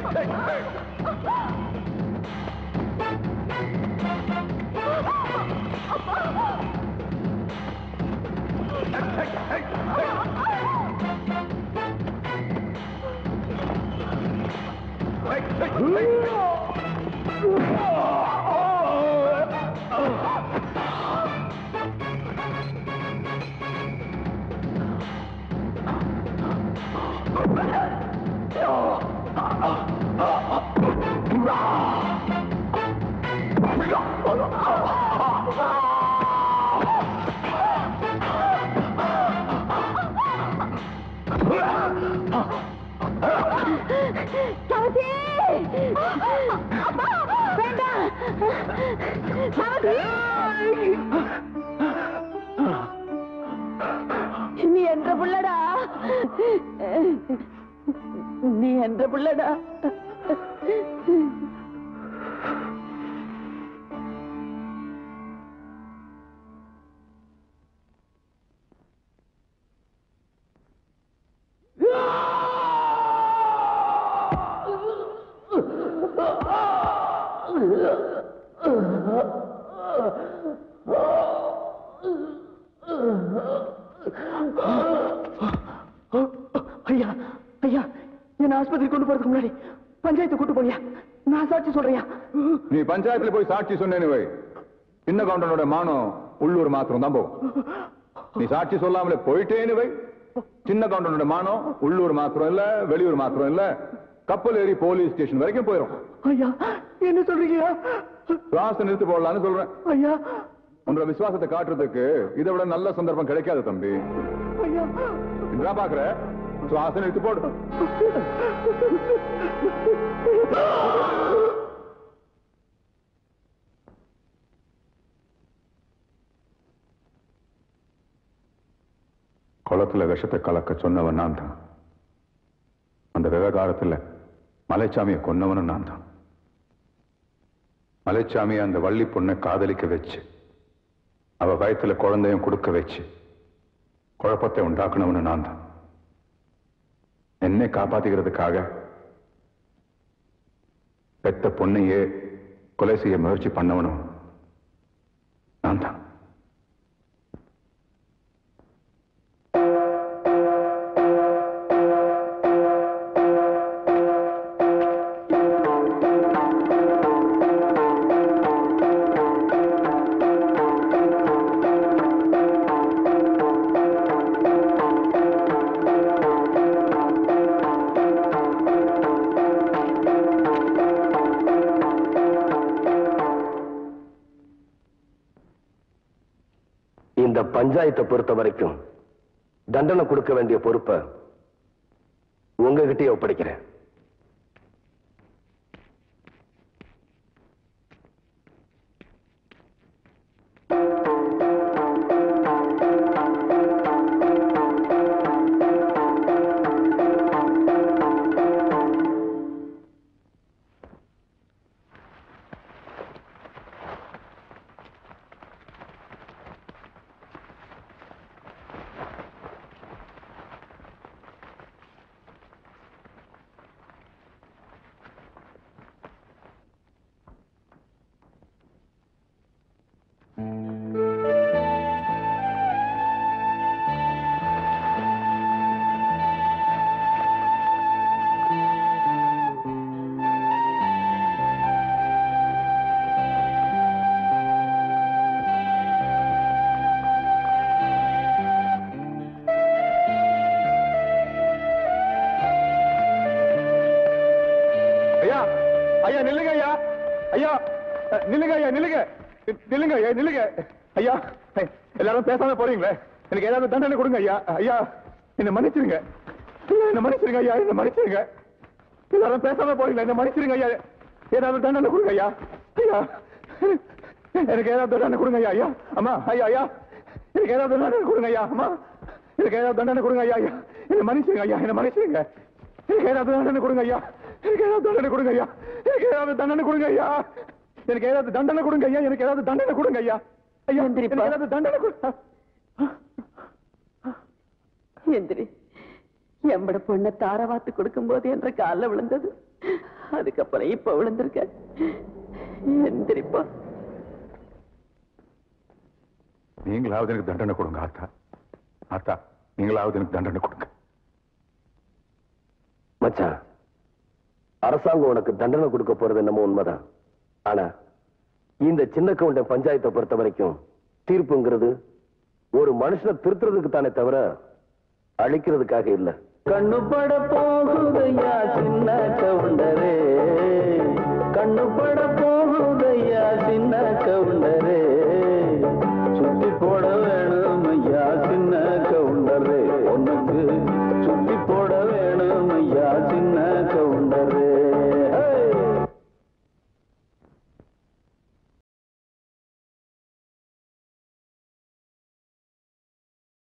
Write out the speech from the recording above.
சமதி அம்மா வேண்டாம் சமதி நீ என்ற புள்ளடா நீ என்ற புள்ளடா ஐயா ஐயா என்ன ஆஸ்பத்திரி கொண்டு போறதுக்கு முன்னாடி பஞ்சாயத்து கூட்டு போறியா நான் சாட்சி சொல்றியா நீ பஞ்சாயத்துல போய் சாட்சி சொன்னேன்னு வை சின்ன கவுண்டனோட மானம் உள்ளூர் மாத்திரம் தான் போகும் நீ சாட்சி சொல்லாமலே போயிட்டேன்னு வை சின்ன கவுண்டனோட மானம் உள்ளூர் மாத்திரம் இல்ல வெளியூர் மாத்திரம் இல்ல கப்பல் ஏறி போலீஸ் ஸ்டேஷன் வரைக்கும் போயிடும் ஐயா என்ன சொல்றீங்க சுவாசம் நிறுத்தி போடலாம்னு சொல்றேன் ஐயா உன்னோட விசுவாசத்தை காட்டுறதுக்கு இதை விட நல்ல சந்தர்ப்பம் கிடைக்காது தம்பி ஐயா என்ன பாக்குற சுவாசம் நிறுத்தி போடு குளத்துல விஷத்தை கலக்க சொன்னவன் நான் தான் அந்த விவகாரத்துல மலைச்சாமியை கொன்னவனும் நான் தான் மலைச்சாமியை அந்த வள்ளி பொண்ணை காதலிக்க வச்சு அவ வயத்துல குழந்தையும் கொடுக்க வச்சு குழப்பத்தை உண்டாக்குனவனு நான் தான் என்னை காப்பாத்திக்கிறதுக்காக பெத்த பொண்ணையே கொலை செய்ய முயற்சி பண்ணவனும் நான் தான் இந்த பஞ்சாயத்தை பொறுத்த வரைக்கும் தண்டனை கொடுக்க வேண்டிய பொறுப்பை உங்ககிட்டயே ஒப்படைக்கிறேன் ஐயா ஐயா நில்லுங்க ஐயா ஐயா அஹ், நில்லுங்க ஐயா நில்லுங்க நி- நில்லுங்க ஐயா நில்லுங்க ஐயா ஐ- எல்லாரும் பேசாம போறீங்களே எனக்கு ஏதாவது தண்டனை கொடுங்க ஐயா ஐயா என்ன மன்னிச்சிருங்க ஐயா என்ன மன்னிச்சிருங்க ஐயா என்ன மன்னிச்சிருங்க எல்லாரும் பேசாம போறீங்களே என்ன மன்னிச்சிருங்க ஐயா ஏதாவது தண்டனை கொடுங்க ஐயா ஐயா எனக்கு ஏதாவது தண்டனை கொடுங்க ஐயா ஐயா அம்மா ஐயா ஐயா எனக்கு ஏதாவது தண்டனை கொடுங்க ஐயா அம்மா எனக்கு ஏதாவது தண்டனை கொடுங்க ஐயா ஐயா என்ன மன்னிச்சிருங்க ஐயா என்ன மன்னிச்சிருங்க எனக்கு ஏதாவது தண்டனை கொடுங்க ஐயா எனக்கு ஏதாவது தண்டனை கொடுங்க ஐயா எனக்கு ஏதாவது தண்டனை கொடுங்க ஐயா எனக்கு ஏதாவது தண்டனை கொடுங்க ஐயா எனக்கு ஏதாவது தண்டனை கொடுங்க ஐயா ஐயா எனக்கு ஏதாவது தண்டனை கொடுங்க எந்திரி எம்பட பொண்ணை தாரவாத்து கொடுக்கும்போது என்ற காலில் விழுந்தது அதுக்கப்புறம் இப்ப விழுந்திருக்க எந்திரிப்பா நீங்களாவது எனக்கு தண்டனை கொடுங்க ஆத்தா ஆத்தா நீங்களாவது எனக்கு தண்டனை கொடுங்க மச்சான் அரசாங்கம் உனக்கு தண்டனை கொடுக்க போறது என்னமோ உண்மைதான் ஆனா இந்த சின்ன கவுண்டன் பஞ்சாயத்தை பொறுத்த வரைக்கும் தீர்ப்புங்கிறது ஒரு மனுஷனை திருத்துறதுக்கு தானே தவிர அழிக்கிறதுக்காக இல்ல கண்ணுபட போகுதையா சின்ன கவுண்டரே கண்ணுபட போகுதையா சின்ன கவுண்டரே சுத்தி போட வேணும் ஐயா சின்ன கவுண்டரே உனக்கு சுத்தி போட